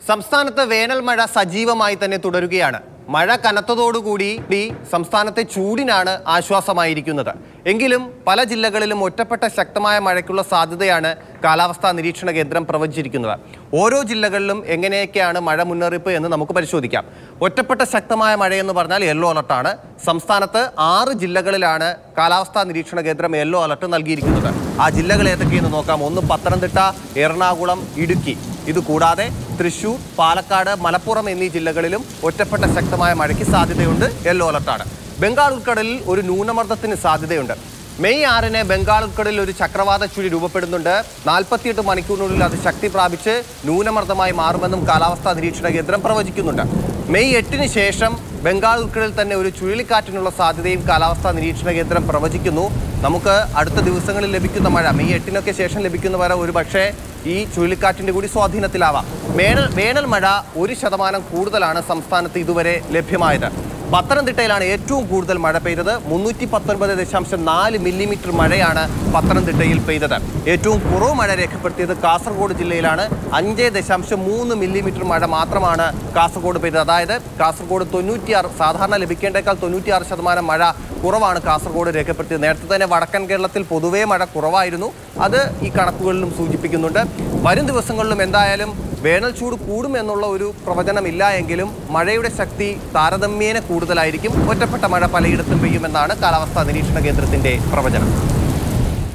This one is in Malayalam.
സംസ്ഥാനത്ത് വേനൽ മഴ സജീവമായി തന്നെ തുടരുകയാണ് മഴ കനത്തതോടുകൂടി ഈ സംസ്ഥാനത്തെ ചൂടിനാണ് ആശ്വാസമായിരിക്കുന്നത് എങ്കിലും പല ജില്ലകളിലും ഒറ്റപ്പെട്ട ശക്തമായ മഴയ്ക്കുള്ള സാധ്യതയാണ് കാലാവസ്ഥാ നിരീക്ഷണ കേന്ദ്രം പ്രവചിച്ചിരിക്കുന്നത് ഓരോ ജില്ലകളിലും എങ്ങനെയൊക്കെയാണ് മഴ മുന്നറിയിപ്പ് എന്ന് നമുക്ക് പരിശോധിക്കാം ഒറ്റപ്പെട്ട ശക്തമായ മഴയെന്ന് പറഞ്ഞാൽ യെല്ലോ അലർട്ടാണ് സംസ്ഥാനത്ത് ആറ് ജില്ലകളിലാണ് കാലാവസ്ഥാ നിരീക്ഷണ കേന്ദ്രം യെല്ലോ അലർട്ട് നൽകിയിരിക്കുന്നത് ആ ജില്ലകൾ ഏതൊക്കെയെന്ന് നോക്കാം ഒന്ന് പത്തനംതിട്ട എറണാകുളം ഇടുക്കി ഇത് കൂടാതെ തൃശൂർ പാലക്കാട് മലപ്പുറം എന്നീ ജില്ലകളിലും ഒറ്റപ്പെട്ട ശക്തമായ മഴയ്ക്ക് സാധ്യതയുണ്ട് യെല്ലോ അലർട്ടാണ് ബംഗാൾ ഉൾക്കടലിൽ ഒരു ന്യൂനമർദ്ദത്തിന് സാധ്യതയുണ്ട് മെയ് ആറിന് ബംഗാൾ ഉൾക്കടലിൽ ഒരു ചക്രവാത ചുഴി രൂപപ്പെടുന്നുണ്ട് നാൽപ്പത്തിയെട്ട് മണിക്കൂറിനുള്ളിൽ അത് ശക്തി പ്രാപിച്ച് ന്യൂനമർദ്ദമായി മാറുമെന്നും കാലാവസ്ഥാ നിരീക്ഷണ കേന്ദ്രം പ്രവചിക്കുന്നുണ്ട് മെയ് എട്ടിന് ശേഷം ബംഗാൾ ഉൾക്കടലിൽ തന്നെ ഒരു ചുഴലിക്കാറ്റിനുള്ള സാധ്യതയും കാലാവസ്ഥാ നിരീക്ഷണ കേന്ദ്രം പ്രവചിക്കുന്നു നമുക്ക് അടുത്ത ദിവസങ്ങളിൽ ലഭിക്കുന്ന മഴ മെയ് എട്ടിനൊക്കെ ശേഷം ലഭിക്കുന്ന വരെ ഒരു പക്ഷേ ഈ ചുഴലിക്കാറ്റിന്റെ കൂടി സ്വാധീനത്തിലാവാം വേനൽ വേനൽ മഴ ഒരു ശതമാനം കൂടുതലാണ് സംസ്ഥാനത്ത് ഇതുവരെ ലഭ്യമായത് പത്തനംതിട്ടയിലാണ് ഏറ്റവും കൂടുതൽ മഴ പെയ്തത് മുന്നൂറ്റി പത്തൊൻപത് ദശാംശം നാല് മില്ലിമീറ്റർ മഴയാണ് പത്തനംതിട്ടയിൽ പെയ്തത് ഏറ്റവും കുറവ് മഴ രേഖപ്പെടുത്തിയത് കാസർഗോഡ് ജില്ലയിലാണ് അഞ്ച് ദശാംശം മൂന്ന് മില്ലിമീറ്റർ മഴ മാത്രമാണ് കാസർഗോഡ് പെയ്തത് അതായത് കാസർഗോഡ് തൊണ്ണൂറ്റിയാറ് സാധാരണ ലഭിക്കേണ്ടേക്കാൾ തൊണ്ണൂറ്റിയാറ് ശതമാനം മഴ കുറവാണ് കാസർഗോഡ് രേഖപ്പെടുത്തിയത് നേരത്തെ തന്നെ വടക്കൻ കേരളത്തിൽ പൊതുവേ മഴ കുറവായിരുന്നു അത് ഈ കണക്കുകളിലും സൂചിപ്പിക്കുന്നുണ്ട് വരും ദിവസങ്ങളിലും എന്തായാലും വേനൽ ചൂട് കൂടുമെന്നുള്ള ഒരു പ്രവചനമില്ല എങ്കിലും മഴയുടെ ശക്തി താരതമ്യേന കൂടുതലായിരിക്കും ഒറ്റപ്പെട്ട മഴ പലയിടത്തും പെയ്യുമെന്നാണ് കാലാവസ്ഥാ നിരീക്ഷണ കേന്ദ്രത്തിന്റെ പ്രവചനം